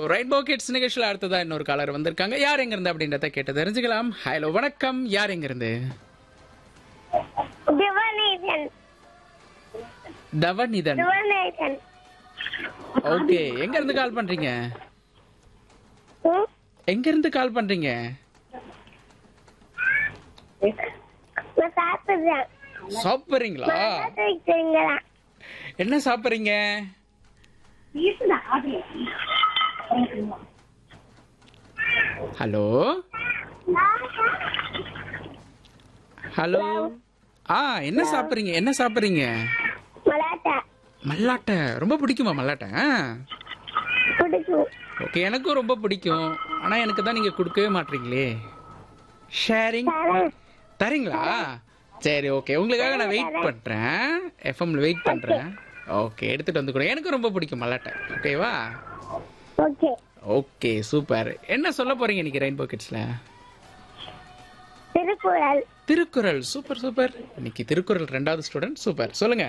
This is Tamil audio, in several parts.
ரெயின்போ கிட்ஸ் நிகழ்ச்சியில் அடுத்ததா இன்னொரு காலர் வந்திருக்காங்க யார் எங்க இருந்து அப்படின்றத கேட்டு தெரிஞ்சுக்கலாம் ஹலோ வணக்கம் யார் எங்க இருந்து திவநேசன் தவநிதன் திவநேசன் ஓகே எங்க இருந்து கால் பண்றீங்க ம்? எங்க இருந்து கால் பண்றீங்க நான் சாப்பிடுறேன் சாப்பிடுறீங்களா பார்த்து வைக்கிறீங்களா என்ன சாப்பிடுறீங்க ஹலோ ஹலோ ஆ என்ன சாப்பிடுறீங்க என்ன சாப்பிடுறீங்க மலாட்டா மல்லாட்டை ரொம்ப பிடிக்குமா மல்லாட்டை பிடிக்கும் ஓகே எனக்கும் ரொம்ப பிடிக்கும் ஆனா எனக்கு தான் நீங்க கொடுக்கவே மாட்டீங்களே ஷேரிங் தரேன் தரீங்களா சரி ஓகே உங்களுக்காக நான் வெயிட் பண்றேன் எஃப்எம்ல வெயிட் பண்றேன் ஓகே எடுத்துட்டு வந்து கூட எனக்கு ரொம்ப பிடிக்கும் மல்லாட்டை ஓகேவா ஓகே ஓகே சூப்பர் என்ன சொல்ல போறீங்க இன்னைக்கு ரெயின்போ கிட்ஸ்ல திருக்குறள் திருக்குறள் சூப்பர் சூப்பர் இன்னைக்கு திருக்குறள் ரெண்டாவது ஸ்டூடெண்ட் சூப்பர் சொல்லுங்க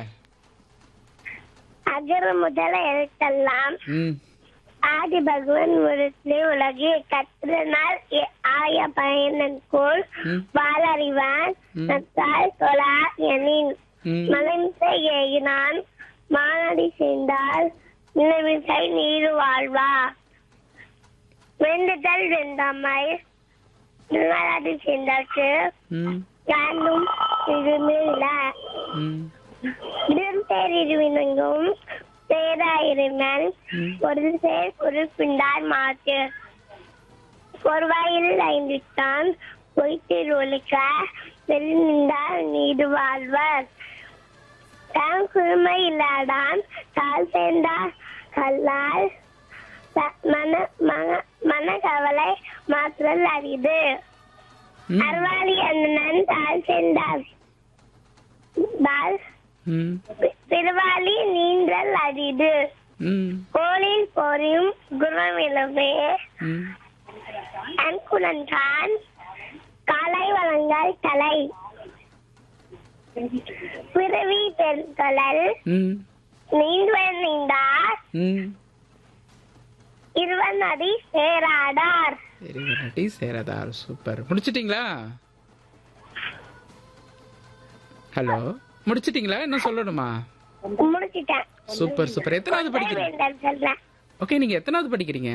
அகர முதல எழுத்தெல்லாம் ம் ஆதி பகவன் முருத்தி உலகி கற்றனால் எ- ஆய பயனன்கோள் ம். வாழறிவான் ம். நத்தால் தொழா எனின் ம் மலமிசை ஏகினான் மானடி செய்தால் நிலமிசை நீரு வாழ்வா வெந்துதல் வெந்தாமை நிலமராடி செய்தாக்கு ம் யாண்டும் இதுமே இல்ல ம் இருவினங்கும் பேராயிருமன் ம். ஒரு சேர் உறுப்பிண்டார் மாற்று பொறுவாயில் ஐந்திட்டான் பொய்த்தில் ஒழிக்க வெளிநின்றால் நீடு வாழ்வர் தான் குழுமை இல்லாதான் கால் சேர்ந்தார் கல்லால் த- மன மன மனக்கவலை மாற்றல் அரிது ம் அர்வாளி அண்ணன் தாழ் சேர்ந்தார் தால் ம் திருவாளி நீந்தல் அரிது ம் கோலில் போரியும் குணமிலவே ம் அன்குணன்றான் காலை வழங்கல் தலை பிறவி பெருங்கலல் ம் நீண்டுவன் நீந்தார் ம் இருவன் அடி சேராடார் நட்டி சேரதார் சூப்பர் முடிச்சிட்டீங்களா ஹலோ முடிச்சிட்டீங்களா என்ன சொல்லணுமா முடிச்சிட்டேன் சூப்பர் சூப்பர் எத்தனாவது படிக்கிறீங்க வேண்டல் சொல்றேன் ஓகே நீங்க எத்தனாவது படிக்கிறீங்க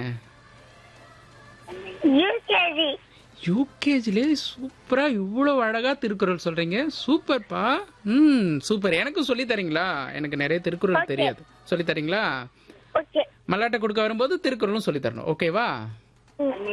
யூகேஜி யூகேஜிலே சூப்பரா இவ்வளவு அழகா திருக்குறள் சொல்றீங்க சூப்பர்ப்பா ம் சூப்பர் எனக்கும் சொல்லி தரீங்களா எனக்கு நிறைய திருக்குறள் தெரியாது சொல்லி தரீங்களா ஓகே மல்லாட்டை கொடுக்க வரும்போது திருக்குறளும் சொல்லி தரணும் ஓகேவா ம்